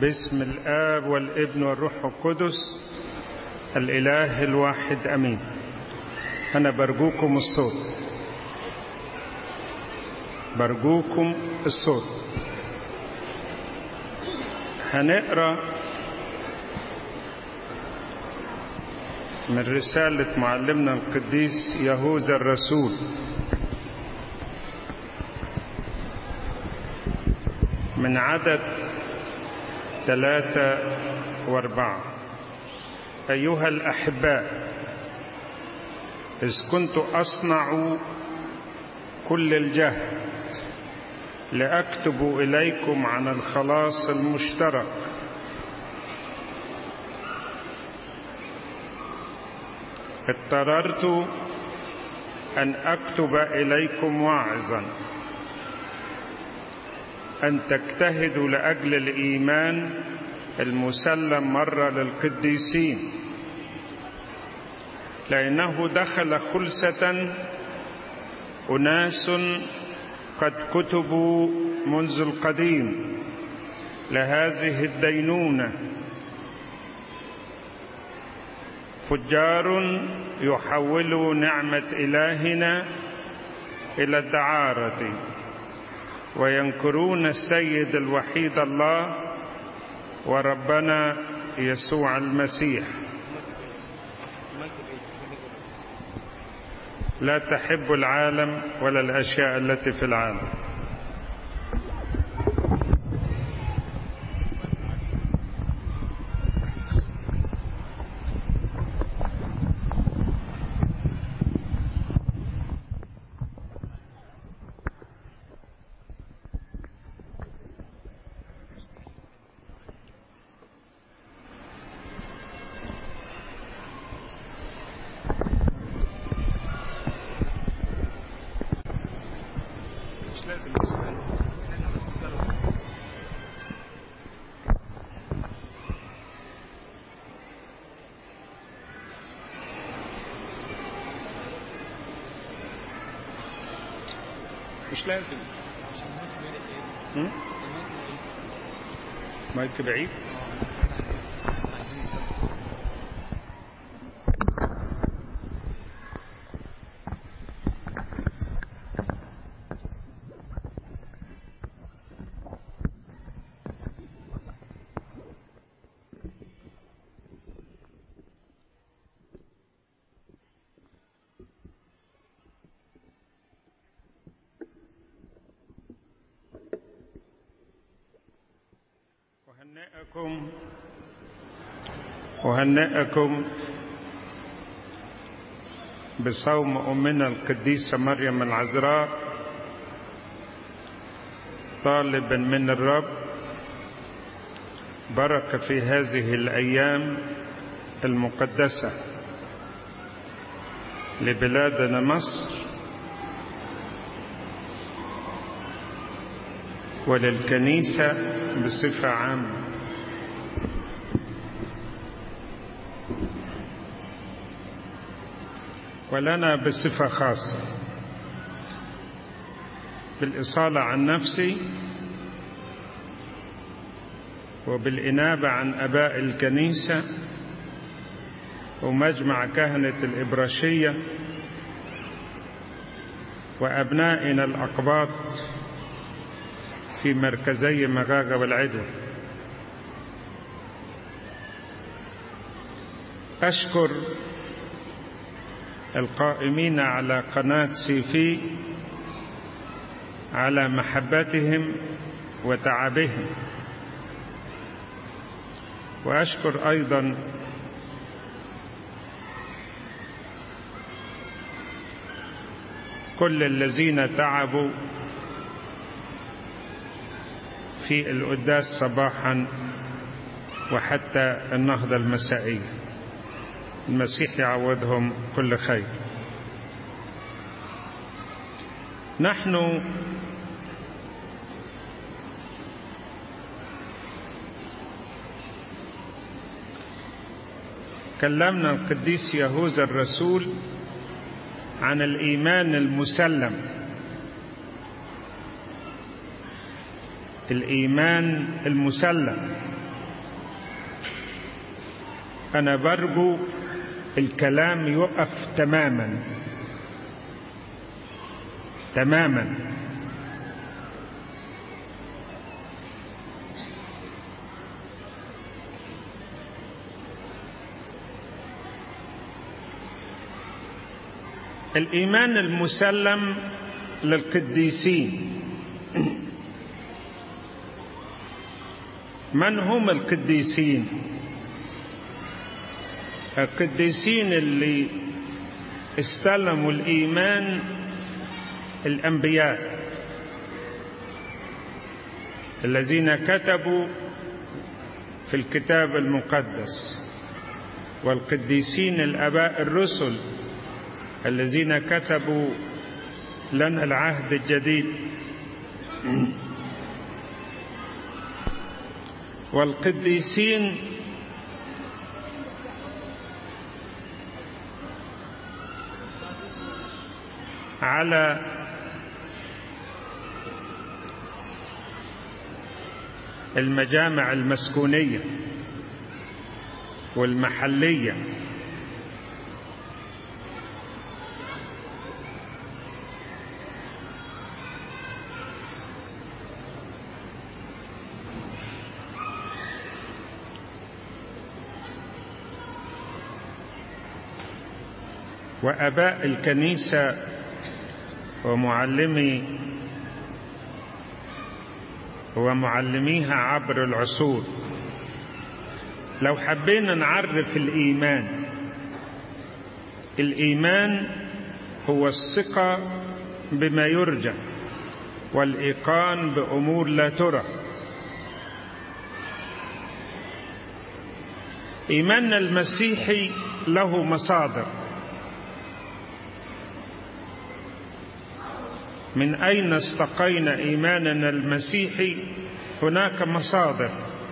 باسم الآب والابن والروح القدس الإله الواحد أمين أنا برجوكم الصوت برجوكم الصوت هنقرأ من رسالة معلمنا القديس يهوذا الرسول من عدد ثلاثة واربعة أيها الأحباء إذ كنت أصنع كل الجهد لأكتب إليكم عن الخلاص المشترك اضطررت أن أكتب إليكم واعظا أن تجتهدوا لأجل الإيمان المسلم مرة للقديسين لأنه دخل خلسة أناس قد كتبوا منذ القديم لهذه الدينونة فجار يحولوا نعمة إلهنا إلى الدعارة وينكرون السيد الوحيد الله وربنا يسوع المسيح لا تحب العالم ولا الأشياء التي في العالم مش لازم مايك بعيد أهنئكم أهنئكم بصوم أمنا القديسة مريم العذراء طالبا من الرب بركة في هذه الأيام المقدسة لبلادنا مصر وللكنيسة بصفة عامة ولنا بصفة خاصة بالإصالة عن نفسي وبالإنابة عن أباء الكنيسة ومجمع كهنة الإبراشية وأبنائنا الأقباط في مركزي مغاغة والعدو أشكر القائمين على قناة سيفي على محبتهم وتعبهم وأشكر أيضا كل الذين تعبوا في القداس صباحا وحتى النهضة المسائية المسيح يعوضهم كل خير نحن كلمنا القديس يهوذا الرسول عن الإيمان المسلم الإيمان المسلم أنا برجو الكلام يقف تماما تماما الإيمان المسلم للقديسين من هم القديسين القديسين اللي استلموا الإيمان الأنبياء الذين كتبوا في الكتاب المقدس والقديسين الآباء الرسل الذين كتبوا لنا العهد الجديد والقديسين على المجامع المسكونيه والمحليه واباء الكنيسه ومعلمي ومعلميها عبر العصور لو حبينا نعرف الايمان الايمان هو الثقه بما يرجى والايقان بامور لا ترى ايماننا المسيحي له مصادر من اين استقينا ايماننا المسيحي هناك مصادر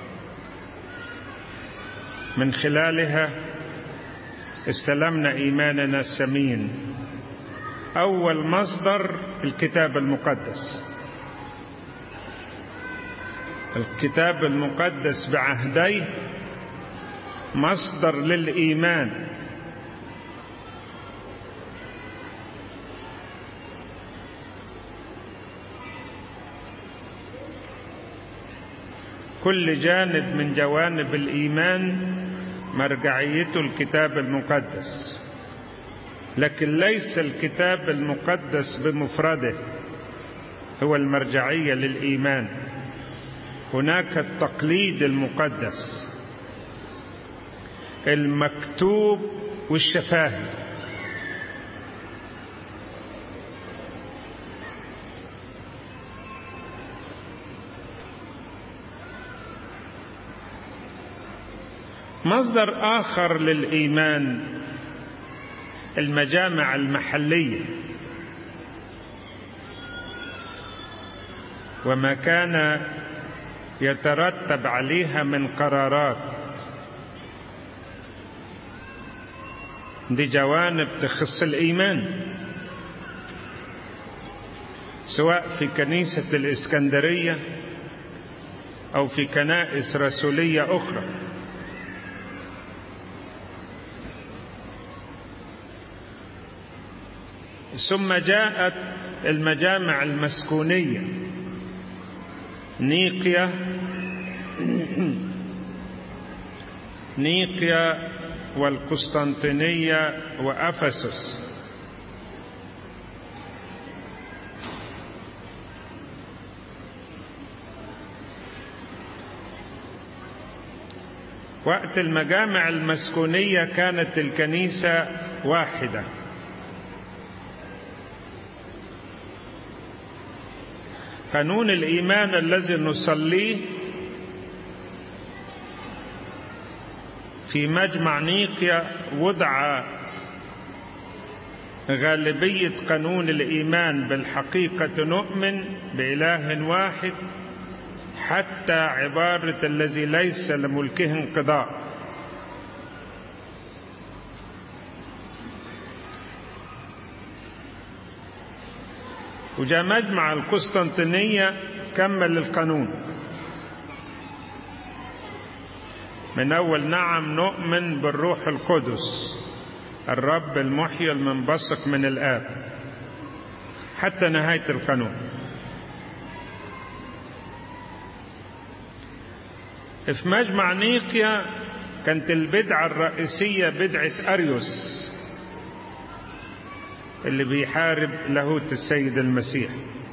من خلالها استلمنا ايماننا السمين اول مصدر الكتاب المقدس الكتاب المقدس بعهديه مصدر للايمان كل جانب من جوانب الايمان مرجعيته الكتاب المقدس لكن ليس الكتاب المقدس بمفرده هو المرجعيه للايمان هناك التقليد المقدس المكتوب والشفاهي مصدر اخر للايمان المجامع المحليه وما كان يترتب عليها من قرارات دي جوانب تخص الايمان سواء في كنيسه الاسكندريه او في كنائس رسوليه اخرى ثم جاءت المجامع المسكونيه نيقيا نيقيا والقسطنطينيه وافسس وقت المجامع المسكونيه كانت الكنيسه واحده قانون الايمان الذي نصليه في مجمع نيقيا وضع غالبيه قانون الايمان بالحقيقه نؤمن باله واحد حتى عباره الذي ليس لملكه انقضاء وجاء مجمع القسطنطينية كمل القانون من أول نعم نؤمن بالروح القدس الرب المحيي المنبثق من الآب حتى نهاية القانون في مجمع نيقيا كانت البدعة الرئيسية بدعة أريوس اللي بيحارب لاهوت السيد المسيح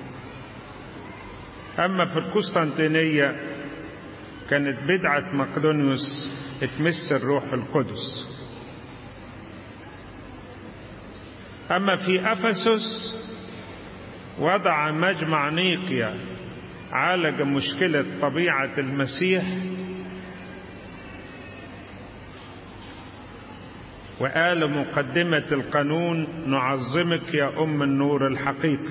أما في القسطنطينية كانت بدعة مقدونيوس تمس الروح القدس أما في أفسس وضع مجمع نيقيا عالج مشكلة طبيعة المسيح وقال مقدمة القانون نعظمك يا أم النور الحقيقي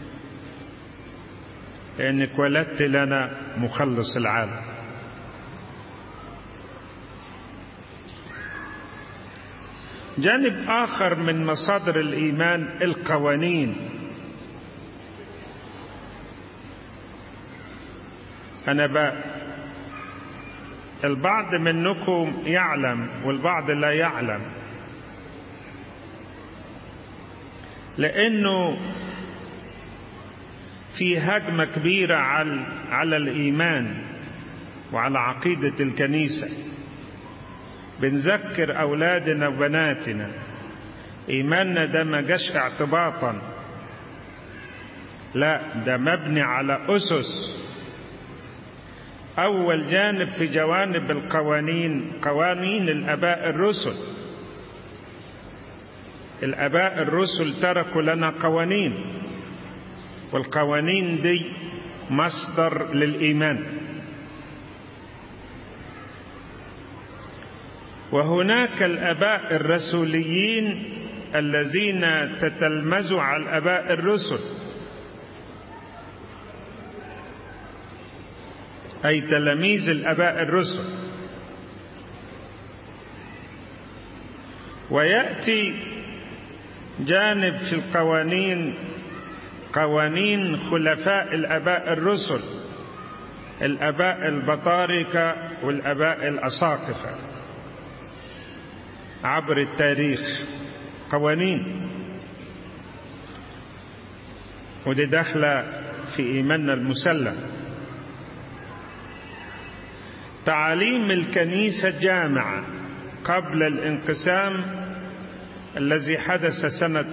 لأنك ولدت لنا مخلص العالم جانب آخر من مصادر الإيمان القوانين أنا بقى البعض منكم يعلم والبعض لا يعلم لأنه في هجمة كبيرة على على الإيمان وعلى عقيدة الكنيسة بنذكر أولادنا وبناتنا إيماننا ده ما جاش اعتباطا لا ده مبني على أسس أول جانب في جوانب القوانين قوانين الآباء الرسل الآباء الرسل تركوا لنا قوانين والقوانين دي مصدر للإيمان وهناك الآباء الرسوليين الذين تتلمذوا على الآباء الرسل أي تلاميذ الآباء الرسل ويأتي جانب في القوانين قوانين خلفاء الآباء الرسل الآباء البطاركة والآباء الأساقفة عبر التاريخ قوانين ودي داخلة في إيماننا المسلم تعاليم الكنيسة الجامعة قبل الانقسام الذي حدث سنة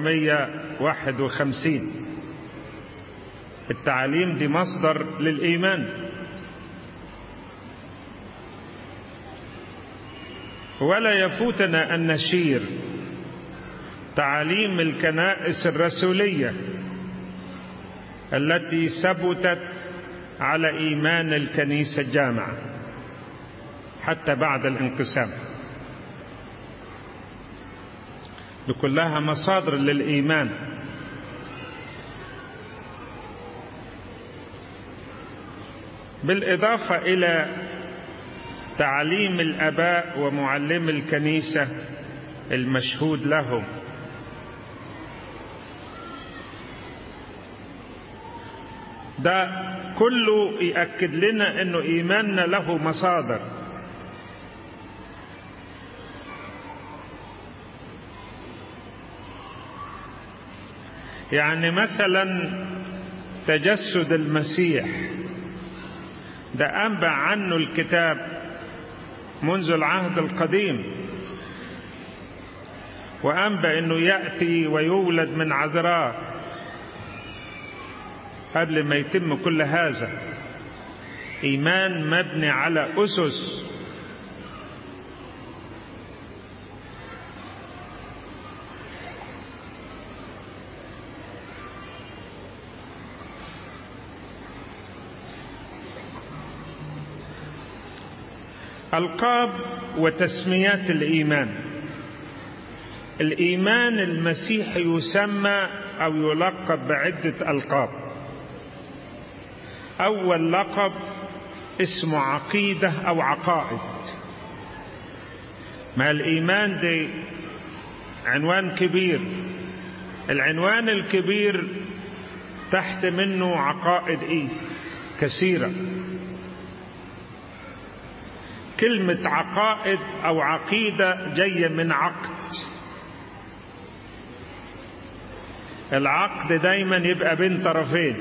451 التعاليم دي مصدر للإيمان ولا يفوتنا أن نشير تعاليم الكنائس الرسولية التي ثبتت على إيمان الكنيسة الجامعة حتى بعد الانقسام دي كلها مصادر للإيمان بالإضافة إلى تعليم الآباء ومعلم الكنيسة المشهود لهم ده كله يأكد لنا أنه إيماننا له مصادر يعني مثلا تجسد المسيح ده أنبع عنه الكتاب منذ العهد القديم وأنبأ أنه يأتي ويولد من عذراء قبل ما يتم كل هذا إيمان مبني على أسس ألقاب وتسميات الإيمان الإيمان المسيحي يسمى أو يلقب بعدة ألقاب أول لقب اسمه عقيدة أو عقائد ما الإيمان دي عنوان كبير العنوان الكبير تحت منه عقائد إيه كثيرة كلمة عقائد أو عقيدة جاية من عقد العقد دايما يبقى بين طرفين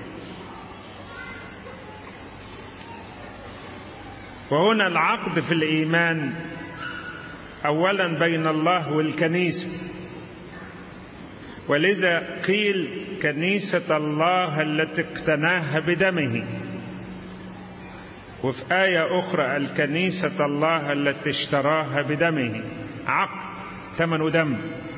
وهنا العقد في الإيمان أولا بين الله والكنيسة ولذا قيل كنيسة الله التي اقتناها بدمه وفي آية أخرى الكنيسة الله التي اشتراها بدمه عقد ثمن دم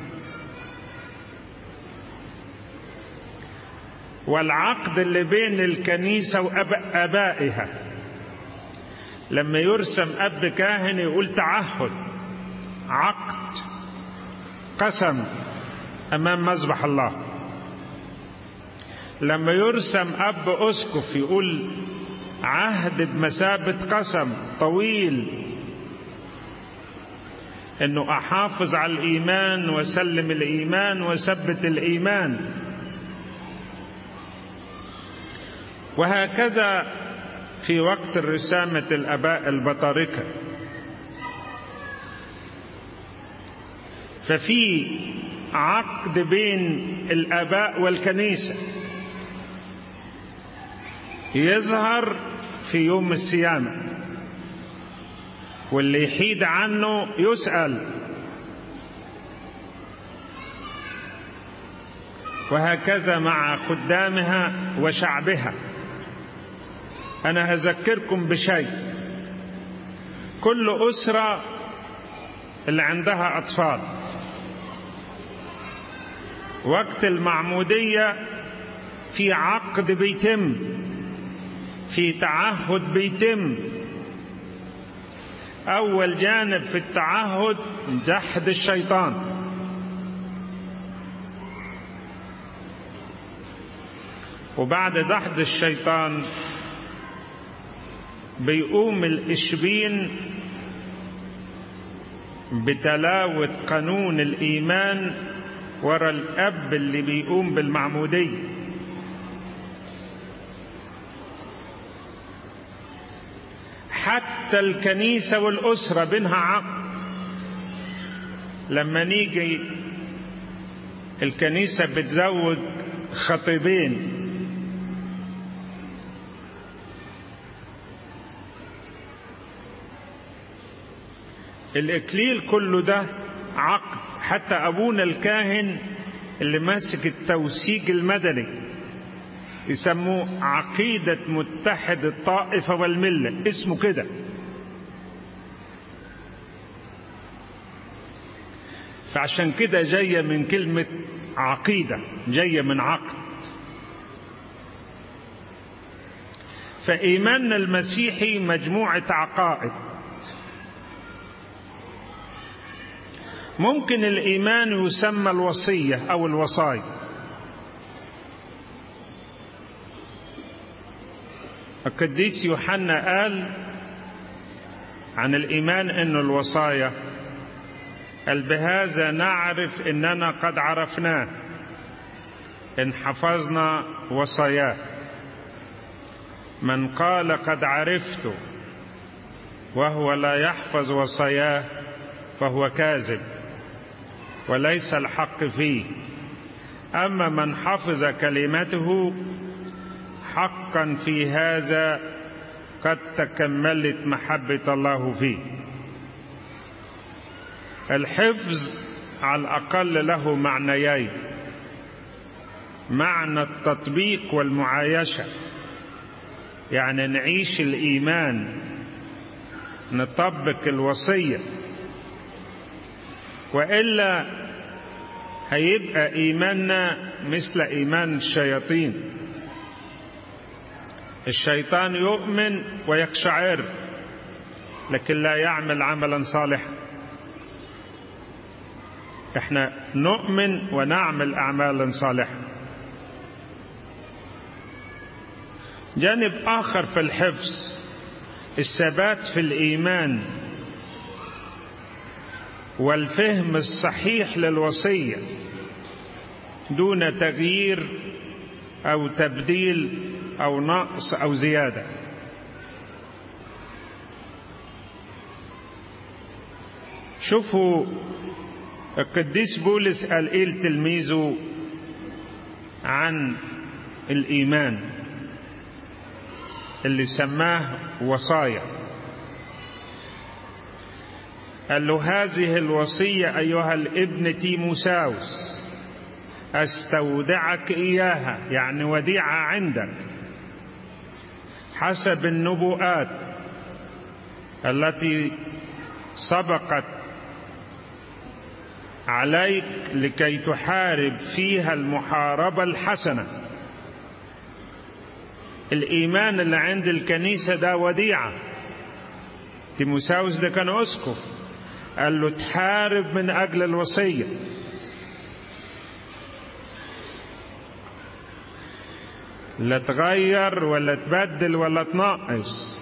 والعقد اللي بين الكنيسة وأبائها لما يرسم أب كاهن يقول تعهد عقد قسم أمام مذبح الله لما يرسم أب أسقف يقول عهد بمثابة قسم طويل انه احافظ على الايمان وسلم الايمان وثبت الايمان وهكذا في وقت رسامة الاباء البطاركة ففي عقد بين الاباء والكنيسه يظهر في يوم الصيامة واللي يحيد عنه يسأل وهكذا مع خدامها وشعبها أنا أذكركم بشيء كل أسرة اللي عندها أطفال وقت المعمودية في عقد بيتم في تعهد بيتم أول جانب في التعهد جحد الشيطان وبعد جحد الشيطان بيقوم الإشبين بتلاوة قانون الإيمان ورا الأب اللي بيقوم بالمعمودية حتى الكنيسة والأسرة بينها عقد لما نيجي الكنيسة بتزوج خطيبين الإكليل كله ده عقد حتى أبونا الكاهن اللي ماسك التوسيج المدني يسموه عقيدة متحد الطائفة والملة اسمه كده فعشان كده جاية من كلمة عقيدة جاية من عقد فإيماننا المسيحي مجموعة عقائد ممكن الإيمان يسمى الوصية أو الوصايا القديس يوحنا قال عن الإيمان أن الوصايا قال بهذا نعرف أننا قد عرفناه إن حفظنا وصاياه من قال قد عرفت وهو لا يحفظ وصاياه فهو كاذب وليس الحق فيه أما من حفظ كلمته حقا في هذا قد تكملت محبة الله فيه الحفظ على الأقل له معنيين معنى التطبيق والمعايشة يعني نعيش الإيمان نطبق الوصية وإلا هيبقى إيماننا مثل إيمان الشياطين الشيطان يؤمن ويقشعر لكن لا يعمل عملا صالحا احنا نؤمن ونعمل اعمالا صالحه جانب اخر في الحفظ الثبات في الايمان والفهم الصحيح للوصيه دون تغيير او تبديل او نقص او زياده شوفوا القديس بولس قال ايه لتلميذه عن الايمان اللي سماه وصايا قال له هذه الوصيه ايها الابن تيموساوس استودعك اياها يعني وديعه عندك حسب النبوءات التي سبقت عليك لكي تحارب فيها المحاربه الحسنه الايمان اللي عند الكنيسه ده وديعه تيموساوس ده كان اسقف قال له تحارب من اجل الوصيه لا تغير ولا تبدل ولا تنقص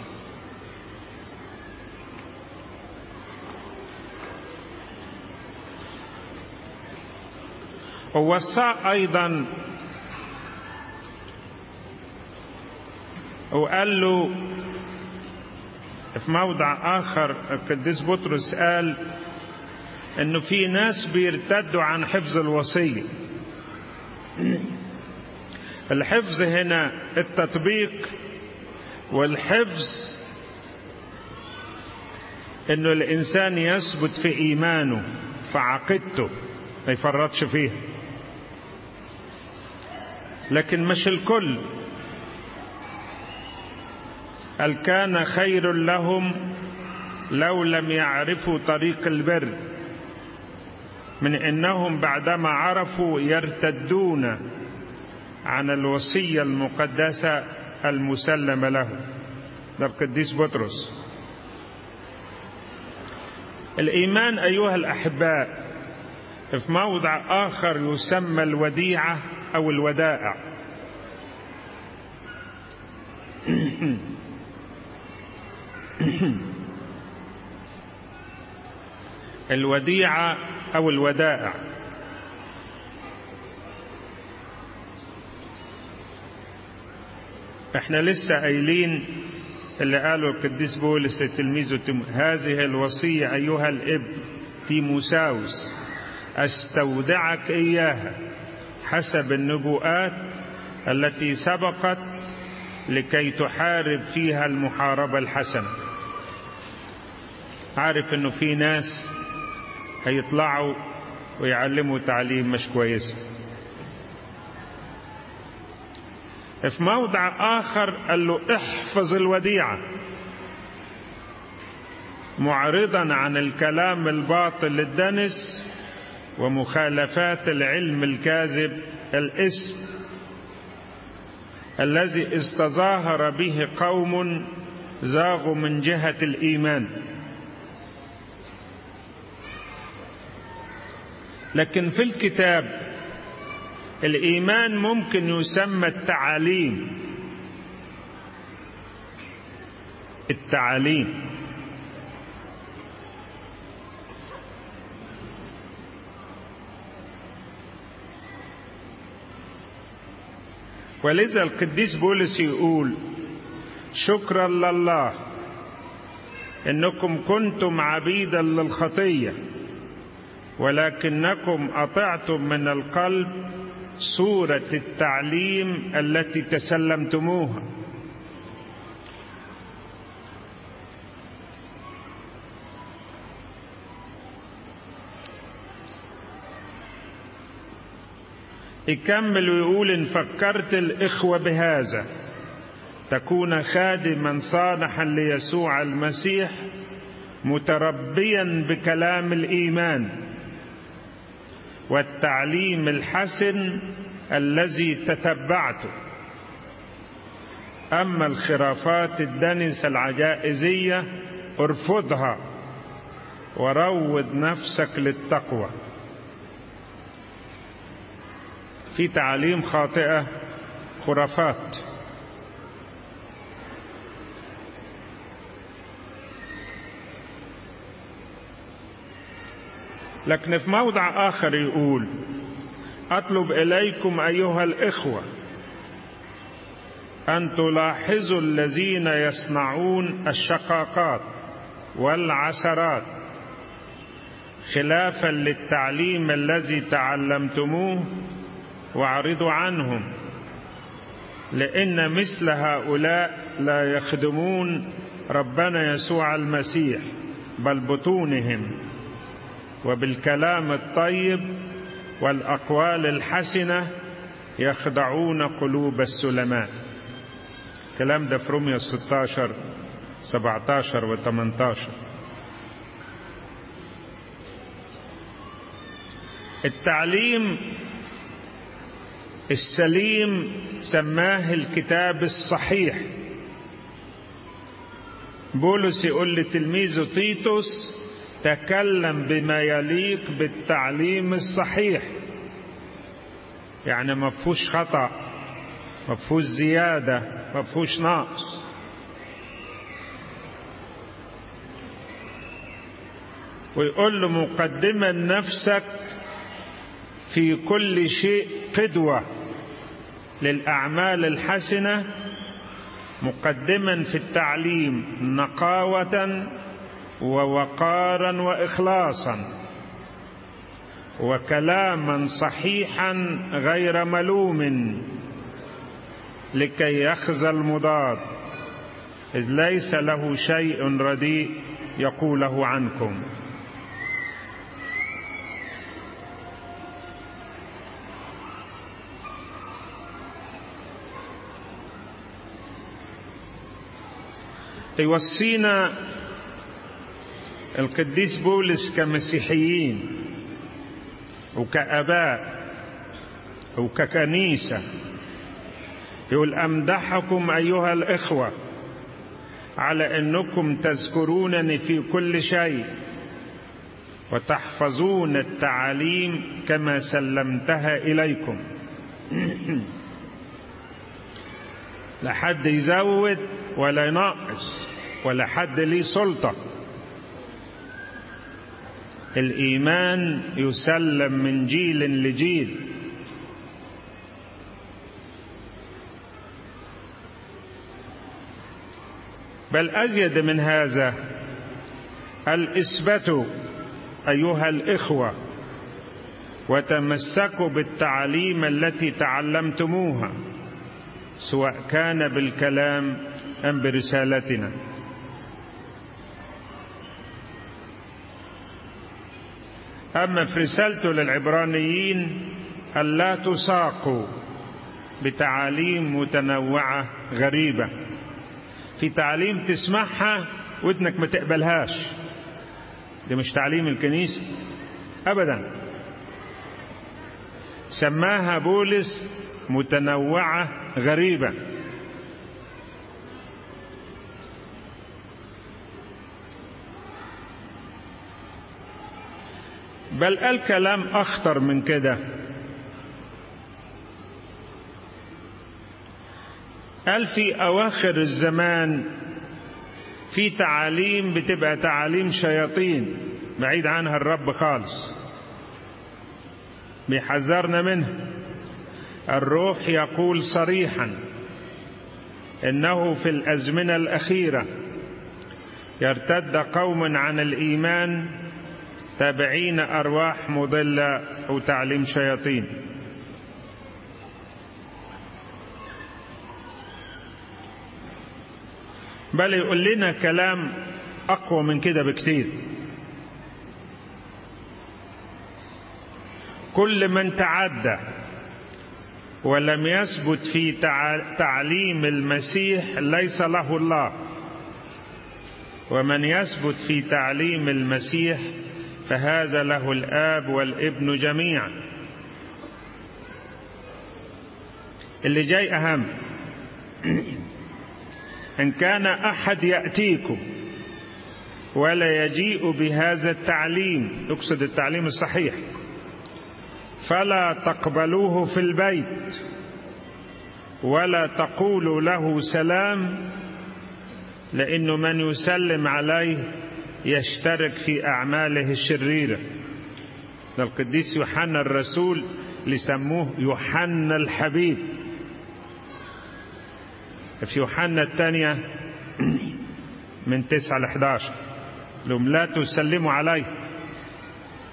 ووصى ايضا وقال له في موضع اخر القديس بطرس قال انه في ناس بيرتدوا عن حفظ الوصيه الحفظ هنا التطبيق والحفظ انه الانسان يثبت في ايمانه في عقيدته ما يفرطش فيها لكن مش الكل قال كان خير لهم لو لم يعرفوا طريق البر من انهم بعدما عرفوا يرتدون عن الوصيه المقدسه المسلمه له ده القديس بطرس الايمان ايها الاحباء في موضع اخر يسمى الوديعه او الودائع الوديعه او الودائع احنا لسه قايلين اللي قاله القديس بولس لتلميذه هذه الوصيه ايها الابن تيموساوس استودعك اياها حسب النبوءات التي سبقت لكي تحارب فيها المحاربه الحسنه عارف انه في ناس هيطلعوا ويعلموا تعليم مش كويس في موضع اخر قال له احفظ الوديعه معرضا عن الكلام الباطل الدنس ومخالفات العلم الكاذب الاسم الذي استظاهر به قوم زاغوا من جهه الايمان لكن في الكتاب الايمان ممكن يسمى التعاليم التعاليم ولذا القديس بولس يقول شكرا لله انكم كنتم عبيدا للخطيه ولكنكم اطعتم من القلب صوره التعليم التي تسلمتموها يكمل ويقول ان فكرت الاخوه بهذا تكون خادما صالحا ليسوع المسيح متربيا بكلام الايمان والتعليم الحسن الذي تتبعته اما الخرافات الدنسه العجائزيه ارفضها وروض نفسك للتقوى في تعاليم خاطئه خرافات لكن في موضع اخر يقول اطلب اليكم ايها الاخوه ان تلاحظوا الذين يصنعون الشقاقات والعثرات خلافا للتعليم الذي تعلمتموه واعرضوا عنهم لان مثل هؤلاء لا يخدمون ربنا يسوع المسيح بل بطونهم وبالكلام الطيب والاقوال الحسنه يخدعون قلوب السلماء الكلام ده في روميا 16 17 و 18 التعليم السليم سماه الكتاب الصحيح بولس يقول لتلميذه تيتوس تكلم بما يليق بالتعليم الصحيح يعني ما فيهوش خطأ ما فيهوش زيادة ما فيهوش نقص ويقول له مقدما نفسك في كل شيء قدوة للأعمال الحسنة مقدما في التعليم نقاوة ووقارا وإخلاصا وكلاما صحيحا غير ملوم لكي يخزى المضاد إذ ليس له شيء رديء يقوله عنكم يوصينا القديس بولس كمسيحيين وكأباء وككنيسة يقول أمدحكم أيها الإخوة على أنكم تذكرونني في كل شيء وتحفظون التعاليم كما سلمتها إليكم لا حد يزود ولا ينقص ولا حد ليه سلطة الإيمان يسلم من جيل لجيل بل أزيد من هذا الإثبات أيها الإخوة وتمسكوا بالتعليم التي تعلمتموها سواء كان بالكلام أم برسالتنا أما في رسالته للعبرانيين ألا تساقوا بتعاليم متنوعة غريبة في تعليم تسمعها ودنك ما تقبلهاش دي مش تعليم الكنيسة أبدا سماها بولس متنوعة غريبة بل قال كلام أخطر من كده قال في أواخر الزمان في تعاليم بتبقى تعاليم شياطين بعيد عنها الرب خالص بيحذرنا منها الروح يقول صريحا انه في الازمنه الاخيره يرتد قوم عن الايمان تابعين ارواح مضله وتعليم شياطين بل يقول لنا كلام اقوى من كده بكتير كل من تعدى ولم يثبت في تعليم المسيح ليس له الله ومن يثبت في تعليم المسيح فهذا له الاب والابن جميعا اللي جاي اهم ان كان احد ياتيكم ولا يجيء بهذا التعليم يقصد التعليم الصحيح فلا تقبلوه في البيت ولا تقولوا له سلام لانه من يسلم عليه يشترك في اعماله الشريره ده القديس يوحنا الرسول لسموه يوحنا الحبيب في يوحنا الثانية من تسعة لحداشر لهم لا تسلموا عليه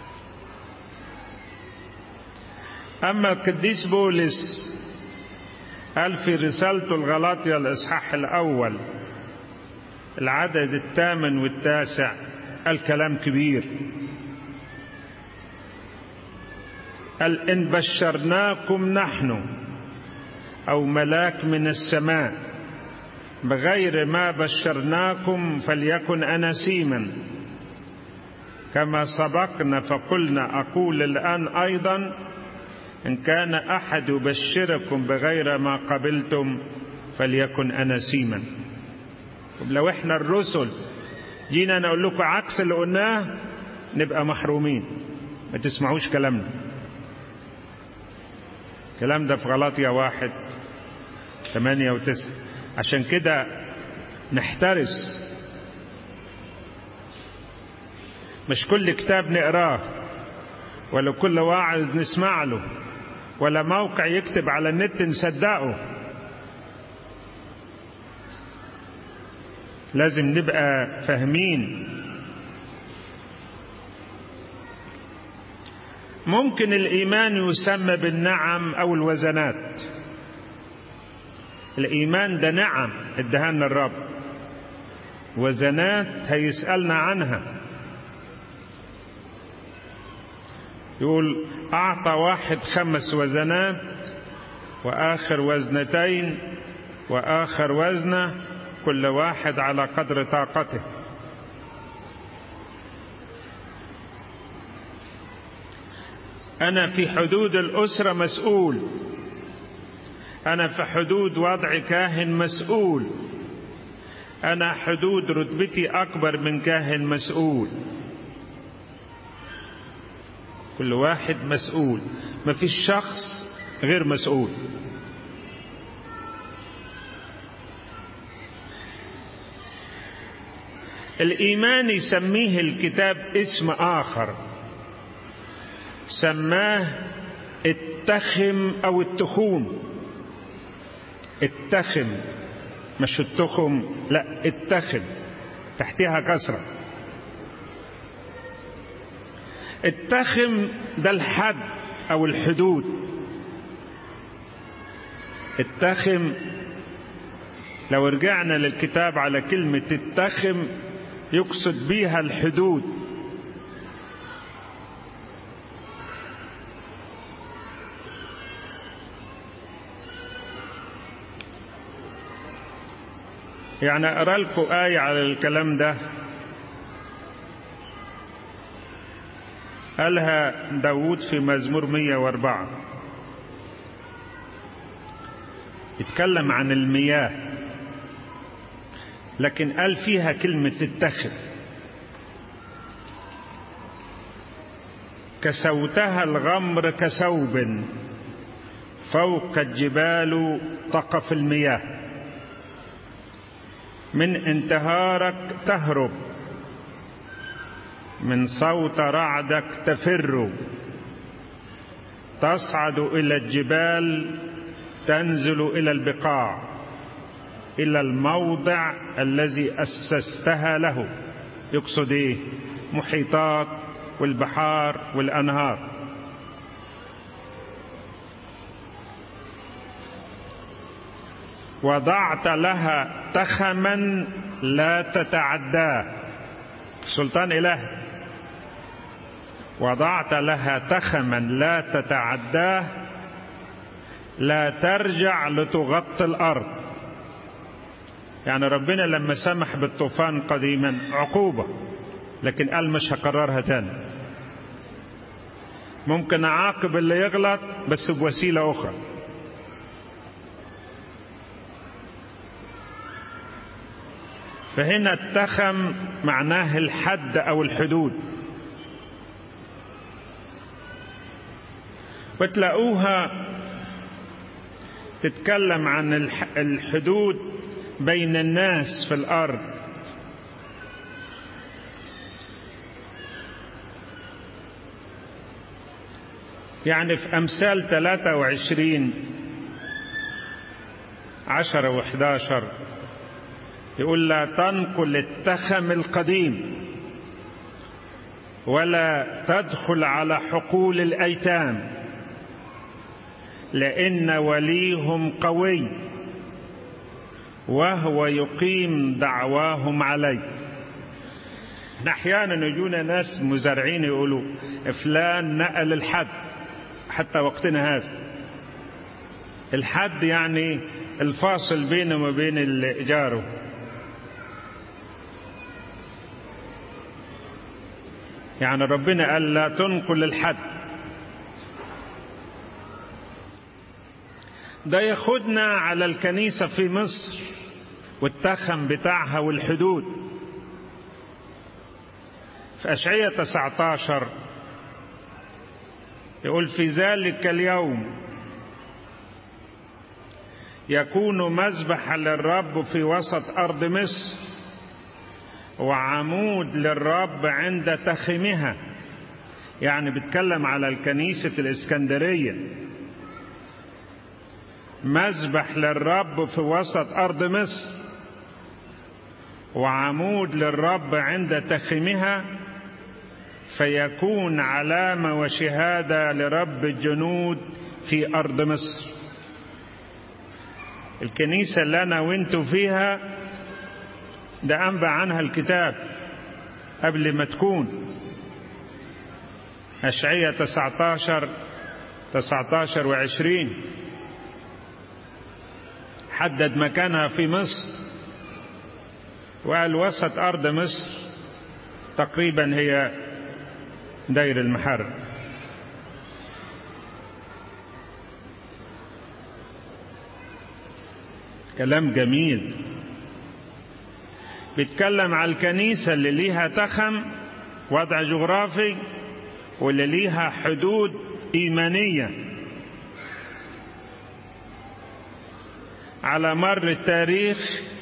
أما القديس بولس قال في رسالته الغلاطية الإصحاح الأول العدد الثامن والتاسع الكلام كبير قال إن بشرناكم نحن أو ملاك من السماء بغير ما بشرناكم فليكن أناسيما كما سبقنا فقلنا أقول الآن أيضا إن كان أحد يبشركم بغير ما قبلتم فليكن أناسيما لو إحنا الرسل جينا نقول لكم عكس اللي قلناه نبقى محرومين ما تسمعوش كلامنا الكلام ده في غلاطيا واحد ثمانية وتسعة عشان كده نحترس مش كل كتاب نقراه ولا كل واعظ نسمع له ولا موقع يكتب على النت نصدقه لازم نبقى فاهمين ممكن الايمان يسمى بالنعم او الوزنات الايمان ده نعم ادهالنا الرب وزنات هيسالنا عنها يقول اعطى واحد خمس وزنات واخر وزنتين واخر وزنه كل واحد على قدر طاقته انا في حدود الاسره مسؤول انا في حدود وضع كاهن مسؤول انا حدود رتبتي اكبر من كاهن مسؤول كل واحد مسؤول ما فيش شخص غير مسؤول الايمان يسميه الكتاب اسم اخر سماه التخم او التخوم التخم مش التخم لا التخم تحتها كسره التخم ده الحد او الحدود التخم لو رجعنا للكتاب على كلمة التخم يقصد بيها الحدود يعني أقرأ لكم آية على الكلام ده قالها داود في مزمور 104 يتكلم عن المياه لكن قال فيها كلمة اتخذ كسوتها الغمر كثوب فوق الجبال تقف المياه من انتهارك تهرب من صوت رعدك تفر تصعد الى الجبال تنزل الى البقاع الى الموضع الذي اسستها له يقصد ايه محيطات والبحار والانهار وضعت لها تخما لا تتعداه سلطان اله وضعت لها تخما لا تتعداه لا ترجع لتغطي الارض يعني ربنا لما سمح بالطوفان قديما عقوبه لكن قال مش هكررها تاني ممكن اعاقب اللي يغلط بس بوسيله اخرى فهنا التخم معناه الحد او الحدود وتلاقوها تتكلم عن الحدود بين الناس في الارض يعني في امثال 23 عشرة وحداشر يقول لا تنقل التخم القديم ولا تدخل على حقول الايتام لأن وليهم قوي وهو يقيم دعواهم عليه احيانا يجونا ناس مزارعين يقولوا فلان نقل الحد حتى وقتنا هذا الحد يعني الفاصل بينه وبين جاره يعني ربنا قال لا تنقل الحد ده ياخدنا على الكنيسة في مصر والتخم بتاعها والحدود في أشعية 19 يقول في ذلك اليوم يكون مذبحا للرب في وسط أرض مصر وعمود للرب عند تخمها يعني بيتكلم على الكنيسة الإسكندرية مذبح للرب في وسط أرض مصر وعمود للرب عند تخمها فيكون علامة وشهادة لرب الجنود في أرض مصر الكنيسة اللي أنا وانتوا فيها ده أنبع عنها الكتاب قبل ما تكون أشعية 19 19 وعشرين حدد مكانها في مصر وقال وسط أرض مصر تقريبا هي دير المحرر كلام جميل بيتكلم على الكنيسة اللي ليها تخم وضع جغرافي واللي ليها حدود إيمانية على مر التاريخ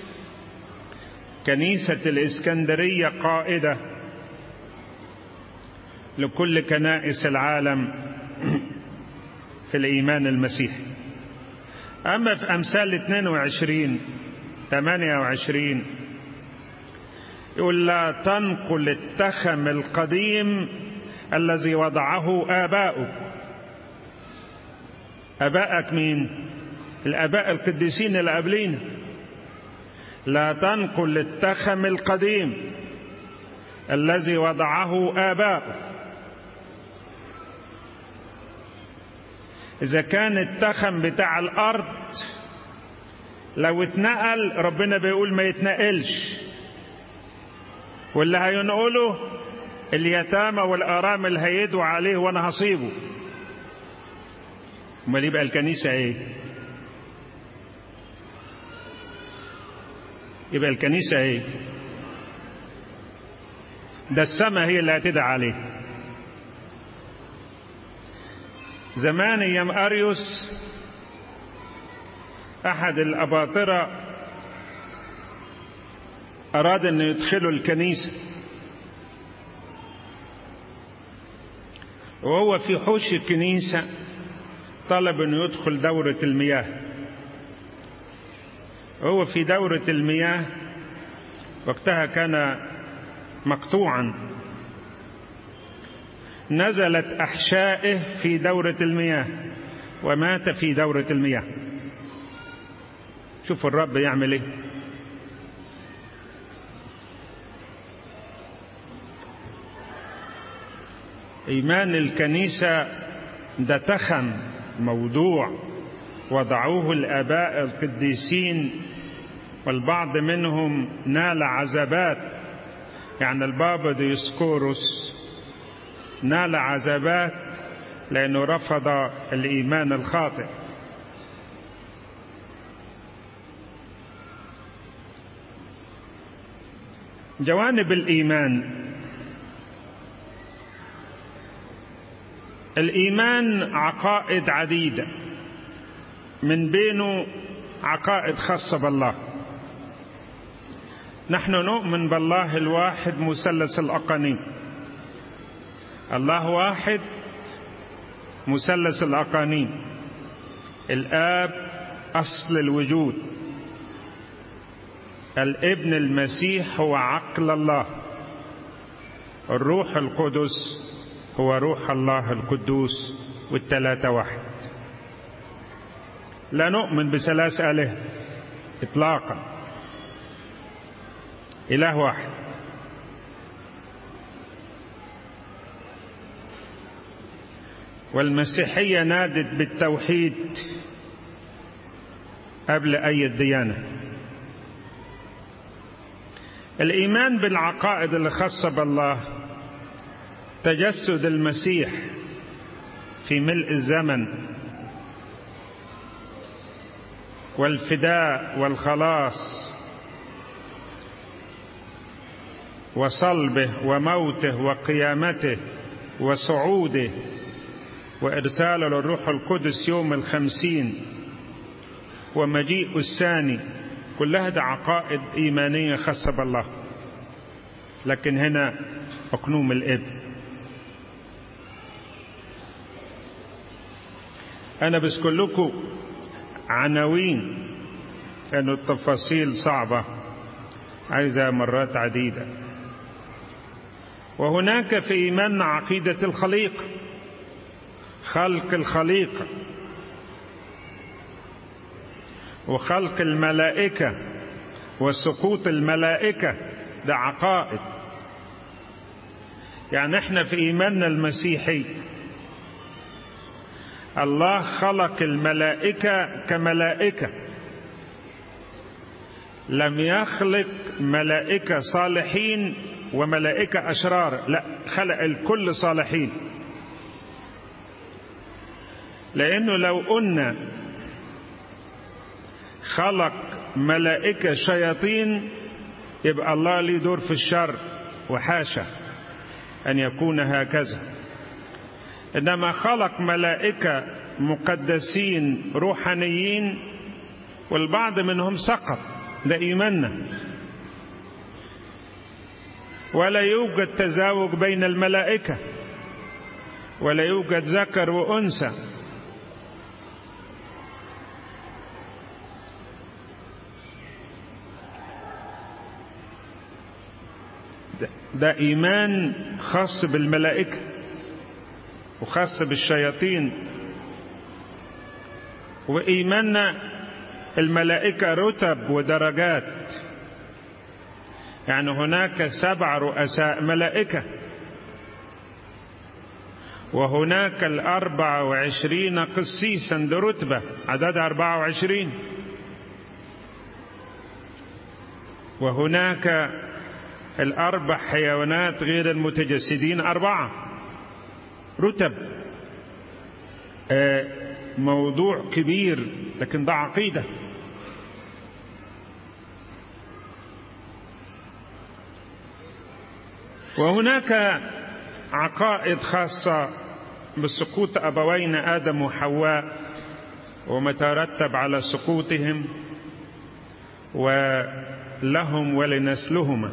كنيسة الإسكندرية قائدة لكل كنائس العالم في الإيمان المسيحي أما في أمثال 22 28 يقول لا تنقل التخم القديم الذي وضعه آباؤك آبائك مين؟ الآباء القديسين اللي قبلينا لا تنقل التخم القديم الذي وضعه آباؤك إذا كان التخم بتاع الأرض لو اتنقل ربنا بيقول ما يتنقلش واللي هينقله اليتامى والأرامل هيدوا عليه وأنا هصيبه امال يبقى الكنيسة إيه؟ يبقى الكنيسة إيه؟ ده السماء هي اللي هتدعى عليه زمان ايام اريوس احد الاباطره اراد ان يدخلوا الكنيسه وهو في حوش الكنيسه طلب انه يدخل دوره المياه وهو في دوره المياه وقتها كان مقطوعا نزلت احشائه في دوره المياه ومات في دوره المياه شوفوا الرب يعمل ايه ايمان الكنيسه ده تخم موضوع وضعوه الاباء القديسين والبعض منهم نال عذابات يعني البابا ديسكوروس نال عذابات لانه رفض الايمان الخاطئ جوانب الايمان الايمان عقائد عديده من بينه عقائد خاصه بالله نحن نؤمن بالله الواحد مثلث الاقانيم الله واحد مثلث الاقانيم الاب اصل الوجود الابن المسيح هو عقل الله الروح القدس هو روح الله القدوس والثلاثة واحد لا نؤمن بثلاث آلهة إطلاقا إله واحد والمسيحية نادت بالتوحيد قبل أي ديانة الإيمان بالعقائد الخاصة بالله تجسد المسيح في ملء الزمن والفداء والخلاص وصلبه وموته وقيامته وصعوده وإرساله للروح القدس يوم الخمسين ومجيء الثاني كلها ده عقائد إيمانية خاصة بالله لكن هنا أقنوم الإبن أنا بذكر لكم عناوين لأن التفاصيل صعبة عايزة مرات عديدة وهناك في إيماننا عقيدة الخليقة خلق الخليقة وخلق الملائكة وسقوط الملائكة ده عقائد يعني احنا في إيماننا المسيحي الله خلق الملائكة كملائكة لم يخلق ملائكة صالحين وملائكة أشرار لا خلق الكل صالحين لأنه لو قلنا خلق ملائكة شياطين يبقى الله ليه دور في الشر وحاشا أن يكون هكذا إنما خلق ملائكة مقدسين روحانيين والبعض منهم سقط ده إيماننا ولا يوجد تزاوج بين الملائكة ولا يوجد ذكر وأنثى ده إيمان خاص بالملائكة وخاص بالشياطين وإيماننا الملائكة رتب ودرجات يعني هناك سبع رؤساء ملائكة وهناك الأربع وعشرين قسيسا برتبة عدد أربعة وعشرين وهناك الأربع حيوانات غير المتجسدين أربعة رتب موضوع كبير لكن ده عقيدة وهناك عقائد خاصة بسقوط أبوين آدم وحواء وما ترتب على سقوطهم ولهم ولنسلهما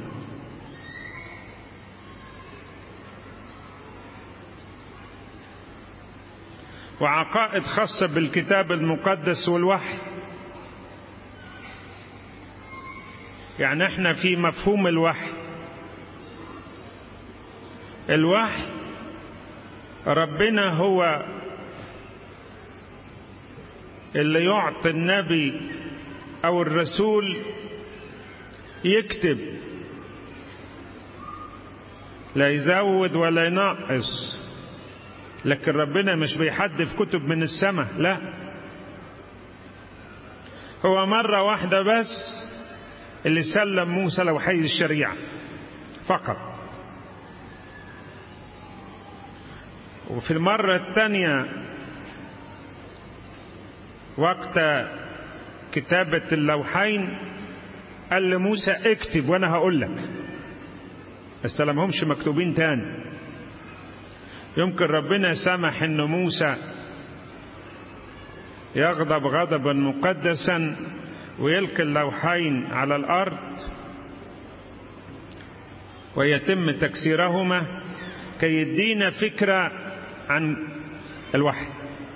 وعقائد خاصة بالكتاب المقدس والوحي يعني احنا في مفهوم الوحي الوحي ربنا هو اللي يعطي النبي او الرسول يكتب لا يزود ولا ينقص لكن ربنا مش بيحدف كتب من السماء لا هو مرة واحدة بس اللي سلم موسى لوحي الشريعة فقط وفي المرة الثانية وقت كتابة اللوحين قال لموسى اكتب وانا هقول لك بس لمهمش مكتوبين تاني يمكن ربنا سمح ان موسى يغضب غضبا مقدسا ويلقي اللوحين على الارض ويتم تكسيرهما كي يدينا فكره عن الوحي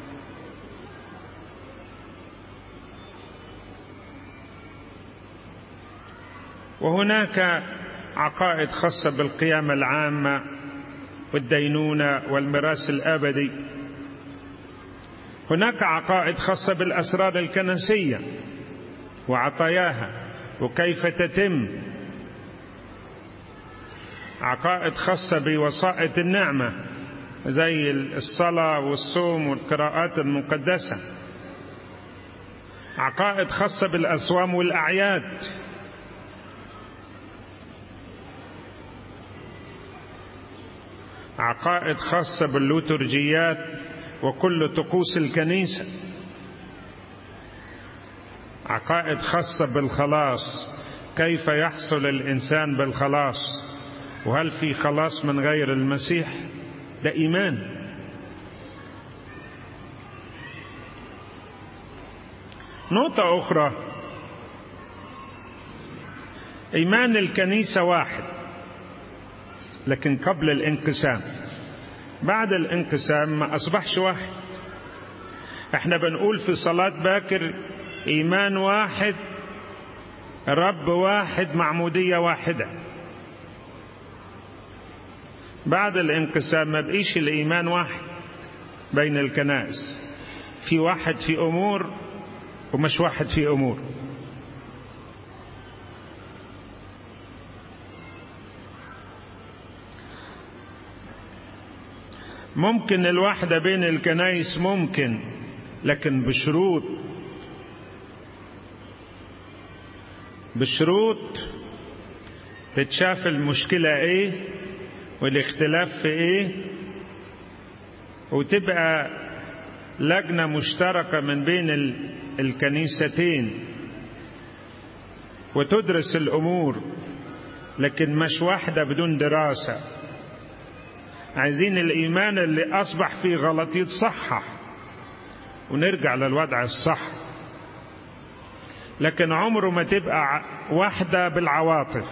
وهناك عقائد خاصه بالقيامه العامه والدينونة والميراث الأبدي هناك عقائد خاصة بالأسرار الكنسية وعطاياها وكيف تتم عقائد خاصة بوسائط النعمة زي الصلاة والصوم والقراءات المقدسة عقائد خاصة بالأصوام والأعياد عقائد خاصة باللوترجيات وكل طقوس الكنيسة عقائد خاصة بالخلاص كيف يحصل الإنسان بالخلاص وهل في خلاص من غير المسيح ده إيمان نقطة أخرى إيمان الكنيسة واحد لكن قبل الانقسام بعد الانقسام ما أصبحش واحد احنا بنقول في صلاة باكر إيمان واحد رب واحد معمودية واحدة بعد الانقسام ما بقيش الإيمان واحد بين الكنائس في واحد في أمور ومش واحد في أمور ممكن الوحدة بين الكنائس ممكن لكن بشروط بشروط تتشاف المشكلة ايه والاختلاف في ايه وتبقى لجنة مشتركة من بين الكنيستين وتدرس الأمور لكن مش واحدة بدون دراسة عايزين الإيمان اللي أصبح فيه غلط يتصحح ونرجع للوضع الصح لكن عمره ما تبقى واحدة بالعواطف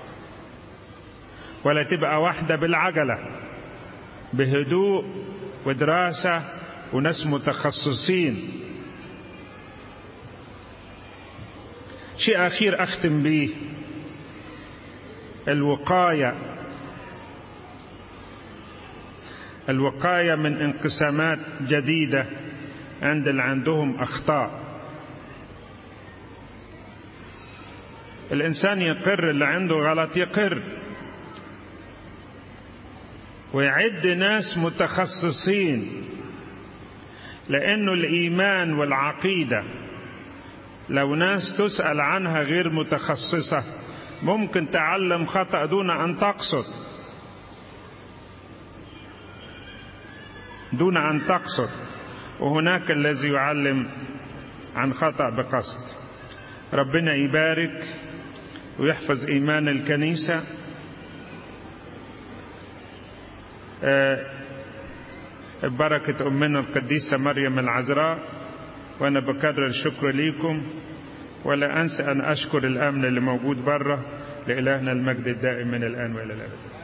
ولا تبقى واحدة بالعجلة بهدوء ودراسة وناس متخصصين شيء أخير أختم به الوقاية الوقاية من انقسامات جديدة عند اللي عندهم أخطاء الإنسان يقر اللي عنده غلط يقر ويعد ناس متخصصين لأنه الإيمان والعقيدة لو ناس تسأل عنها غير متخصصة ممكن تعلم خطأ دون أن تقصد دون أن تقصد وهناك الذي يعلم عن خطأ بقصد ربنا يبارك ويحفظ إيمان الكنيسة ببركة أمنا القديسة مريم العذراء وأنا بكرر الشكر ليكم ولا أنسى أن أشكر الأمن اللي موجود بره لإلهنا المجد الدائم من الآن وإلى الأبد